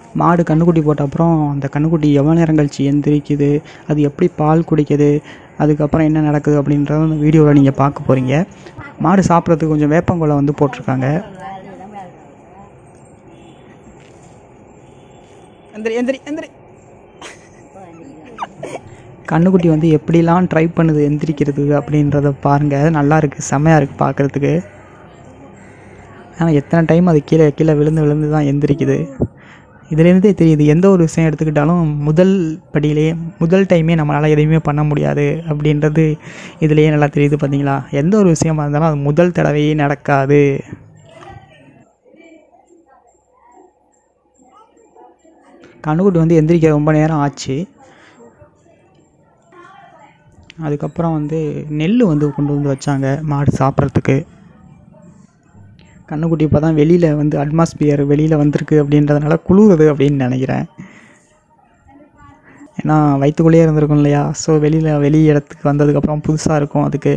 மாடு கன்றுக்குட்டி போட்ட அப்புறம் அந்த கன்றுக்குட்டி எவ்வளோ நேரம் கழிச்சு எந்திரிக்குது அது எப்படி பால் குடிக்குது அதுக்கப்புறம் என்ன நடக்குது அப்படின்றத அந்த வீடியோவில் நீங்கள் பார்க்க போகிறீங்க மாடு சாப்பிட்றதுக்கு கொஞ்சம் வேப்பங்கொலை வந்து போட்டிருக்காங்க எந்திரி எந்திரி எந்திரி கண்ணுக்குட்டி வந்து எப்படிலாம் ட்ரை பண்ணுது எந்திரிக்கிறது அப்படின்றத பாருங்கள் நல்லா இருக்குது செமையாக இருக்குது பார்க்குறதுக்கு ஆனால் எத்தனை டைம் அது கீழே கீழே விழுந்து விழுந்து தான் எந்திரிக்குது இதுலேருந்தே தெரியுது எந்த ஒரு விஷயம் எடுத்துக்கிட்டாலும் முதல் படியிலே முதல் டைமே நம்மளால் எதையுமே பண்ண முடியாது அப்படின்றது இதுலேயே நல்லா தெரியுது பார்த்தீங்களா எந்த ஒரு விஷயமா இருந்தாலும் அது முதல் தடவையே நடக்காது கண்ணுக்குட்டி வந்து எந்திரிக்க ரொம்ப நேரம் ஆச்சு அதுக்கப்புறம் வந்து நெல் வந்து கொண்டு வந்து வச்சாங்க மாடு சாப்பிட்றதுக்கு கண்ணுக்குட்டி இப்போ தான் வெளியில் வந்து அட்மாஸ்பியர் வெளியில் வந்திருக்கு அப்படின்றதுனால குளிருது அப்படின்னு நினைக்கிறேன் ஏன்னா வயிற்றுக்குள்ளேயே இருந்திருக்கும் இல்லையா ஸோ வெளியில் வெளி இடத்துக்கு வந்ததுக்கப்புறம் புதுசாக இருக்கும் அதுக்கு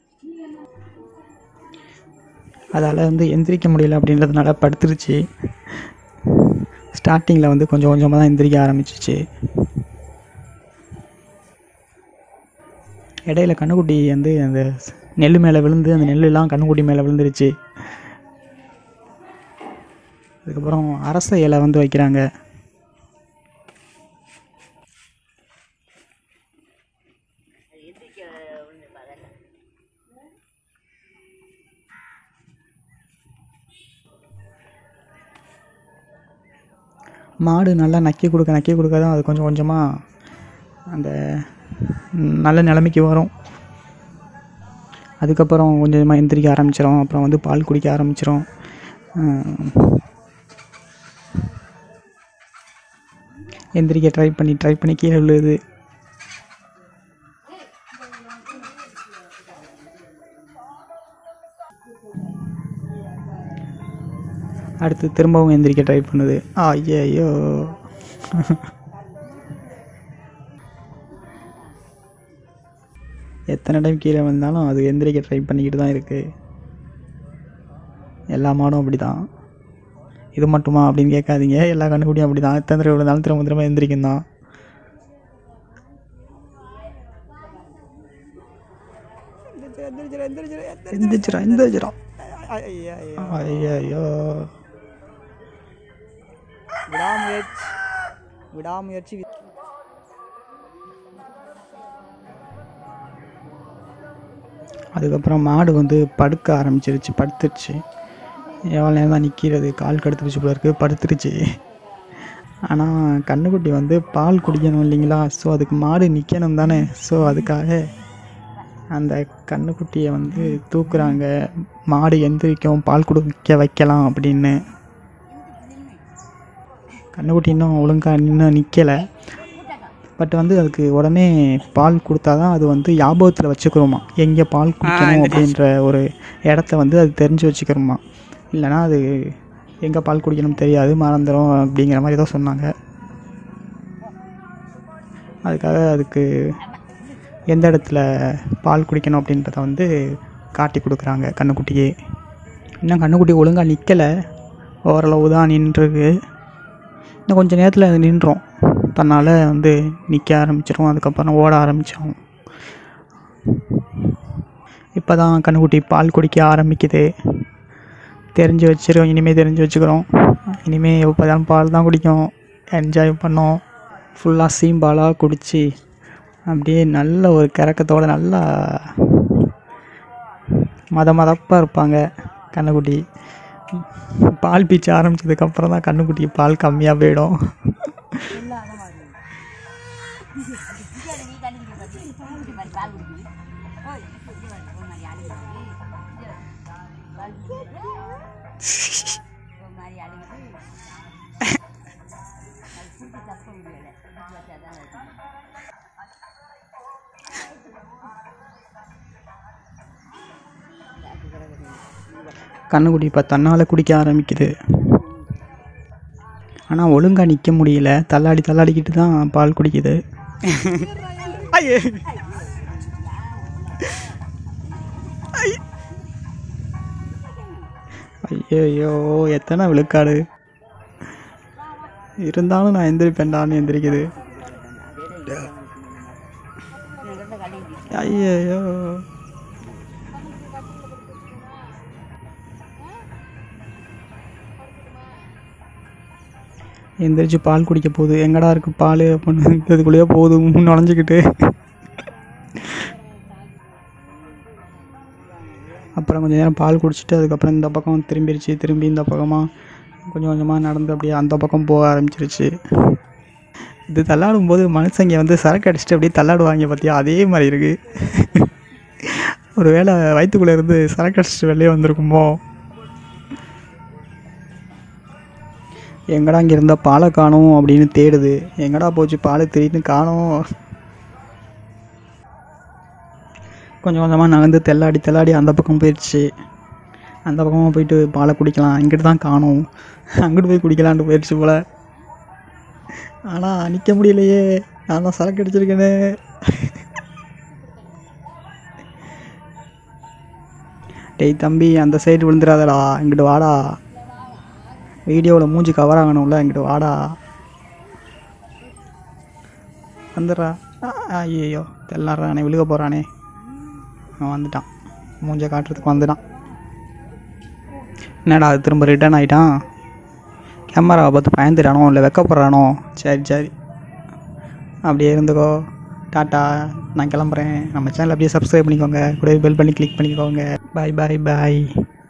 அதால் வந்து எந்திரிக்க முடியல அப்படின்றதுனால படுத்துருச்சு ஸ்டார்டிங்கில் வந்து கொஞ்சம் கொஞ்சமாக தான் எந்திரிக்க ஆரம்பிச்சிச்சு இடையில கண்ணுக்குட்டி வந்து அந்த நெல் மேலே விழுந்து அந்த நெல்லுலாம் கண்ணுக்குட்டி மேலே விழுந்துருச்சு அதுக்கப்புறம் அரச இலை வந்து வைக்கிறாங்க மாடு நல்லா நக்கி கொடுக்க நக்கி கொடுக்க தான் அது கொஞ்சம் கொஞ்சமாக அந்த ம், நல்ல நிலைமைக்கு வரும் அதுக்கப்புறம் கொஞ்சம் கொஞ்சமாக எந்திரிக்க ஆரம்பிச்சிடும் அப்புறம் வந்து பால் குடிக்க ஆரம்பிச்சிடும் எந்திரிக்க ட்ரை பண்ணி ட்ரை பண்ணி கீழே விழுது அடுத்து திரும்பவும் எந்திரிக்க ட்ரை பண்ணுது ஐயோ எத்தனை டைம் கீழே வந்தாலும் அது எந்திரிக்க ட்ரை பண்ணிக்கிட்டு தான் இருக்குது எல்லா மாடும் அப்படி தான் இது மட்டுமா அப்படின்னு கேட்காதீங்க எல்லா கண்ணுக்குட்டியும் அப்படி தான் எத்தனை தடவை விழுந்தாலும் திரும்ப திரும்ப எந்திரிக்கும் தான் எந்திரிச்சிரா எந்திரிச்சிரா ஐயோ விடாமுயற்சி விடாமுயற்சி அதுக்கப்புறம் மாடு வந்து படுக்க ஆரம்பிச்சிருச்சு படுத்துருச்சு எவ்வளோ நேரம் தான் நிற்கிறது கால் கடுத்துருச்சு போல இருக்குது படுத்துருச்சு ஆனால் கண்ணுக்குட்டி வந்து பால் குடிக்கணும் இல்லைங்களா ஸோ அதுக்கு மாடு நிற்கணும் தானே ஸோ அதுக்காக அந்த கண்ணுக்குட்டியை வந்து தூக்குறாங்க மாடு எந்திரிக்கும் பால் குடிக்க வைக்கலாம் அப்படின்னு கண்ணுக்குட்டி இன்னும் ஒழுங்காக இன்னும் நிற்கலை பட் வந்து அதுக்கு உடனே பால் கொடுத்தா தான் அது வந்து ஞாபகத்தில் வச்சுக்கிறோமா எங்கே பால் குடிக்கணும் அப்படின்ற ஒரு இடத்த வந்து அது தெரிஞ்சு வச்சுக்கிறோமா இல்லைனா அது எங்கே பால் குடிக்கணும் தெரியாது மறந்துடும் அப்படிங்கிற மாதிரி ஏதோ சொன்னாங்க அதுக்காக அதுக்கு எந்த இடத்துல பால் குடிக்கணும் அப்படின்றத வந்து காட்டி கொடுக்குறாங்க கண்ணுக்குட்டியே இன்னும் கண்ணுக்குட்டி ஒழுங்காக நிற்கலை ஓரளவு தான் நின்றுருக்கு இன்னும் கொஞ்சம் நேரத்தில் அது நின்றோம் தன்னால் வந்து நிற்க ஆரம்பிச்சிரும் அதுக்கப்புறம் ஓட ஆரம்பித்தோம் இப்போ தான் கண்ணுக்குட்டி பால் குடிக்க ஆரம்பிக்குது தெரிஞ்சு வச்சிரும் இனிமேல் தெரிஞ்சு வச்சுக்கிறோம் இனிமேல் எப்போ தான் பால் தான் குடிக்கும் என்ஜாய் பண்ணோம் ஃபுல்லாக சீம்பாலாக குடித்து அப்படியே நல்ல ஒரு கிறக்கத்தோட நல்லா மத மதப்பாக இருப்பாங்க கண்ணுக்குட்டி பால் பீச்ச ஆரம்பிச்சதுக்கப்புறம் தான் கண்ணுக்குட்டிக்கு பால் கம்மியாக போயிடும் கண்ணுக்குட்டி இப்போ தன்னால் குடிக்க ஆரம்பிக்குது ஆனால் ஒழுங்காக நிற்க முடியல தள்ளாடி தள்ளாடிக்கிட்டு தான் பால் குடிக்குது ஐயே. ஐ. ஐயையோ எத்தனை விழுக்காடு இருந்தாலும் நான் எந்திரிப்பேன்டான்னு எந்திரிக்குது ஐயோ எந்திரிச்சு பால் குடிக்க போகுது எங்கடா இருக்கு பால் அப்படின்னு அதுக்குள்ளேயே போகுது நுழைஞ்சிக்கிட்டு அப்புறம் கொஞ்சம் நேரம் பால் குடிச்சிட்டு அதுக்கப்புறம் இந்த பக்கம் திரும்பிருச்சு திரும்பி இந்த பக்கமாக கொஞ்சம் கொஞ்சமாக நடந்து அப்படியே அந்த பக்கம் போக ஆரம்பிச்சிருச்சு இது தள்ளாடும் போது மனுஷங்க வந்து சரக்கு அடிச்சுட்டு அப்படியே தள்ளாடுவாங்க பார்த்தியா அதே மாதிரி இருக்குது ஒரு வேளை வயிற்றுக்குள்ளே இருந்து சரக்கு அடிச்சுட்டு வெளியே வந்திருக்குமோ எங்கடா இங்கே இருந்தால் பாலை காணும் அப்படின்னு தேடுது எங்கடா போச்சு பால் திடீர்னு காணோம் கொஞ்சம் கொஞ்சமாக நகர்ந்து தெல்லாடி தெல்லாடி அந்த பக்கம் போயிடுச்சு அந்த பக்கமாக போயிட்டு பாலை குடிக்கலாம் இங்கிட்டு தான் காணும் அங்கிட்டு போய் குடிக்கலான்ட்டு போயிடுச்சு போல் ஆனால் நிற்க முடியலையே நான் தான் சரக்கு அடிச்சிருக்கேனே டேய் தம்பி அந்த சைடு விழுந்துடாதடா இங்கிட்டு வாடா வீடியோவில் மூஞ்சி கவர் ஆகணும்ல இங்கிட்டு வாடா வந்துடுறா ஐயோ தெல்லாடுறானே விழுக போகிறானே அவன் வந்துட்டான் மூஞ்ச காட்டுறதுக்கு வந்துட்டான் என்னடா அது திரும்ப ரிட்டர்ன் ஆகிட்டான் கேமராவை பார்த்து பயந்துட்டானோ இல்லை வெக்கப்படுறானோ சரி சரி அப்படியே இருந்துக்கோ டாட்டா நான் கிளம்புறேன் நம்ம சேனல் அப்படியே சப்ஸ்கிரைப் பண்ணிக்கோங்க கூட பெல் பண்ணி கிளிக் பண்ணிக்கோங்க பாய் பாய் பாய்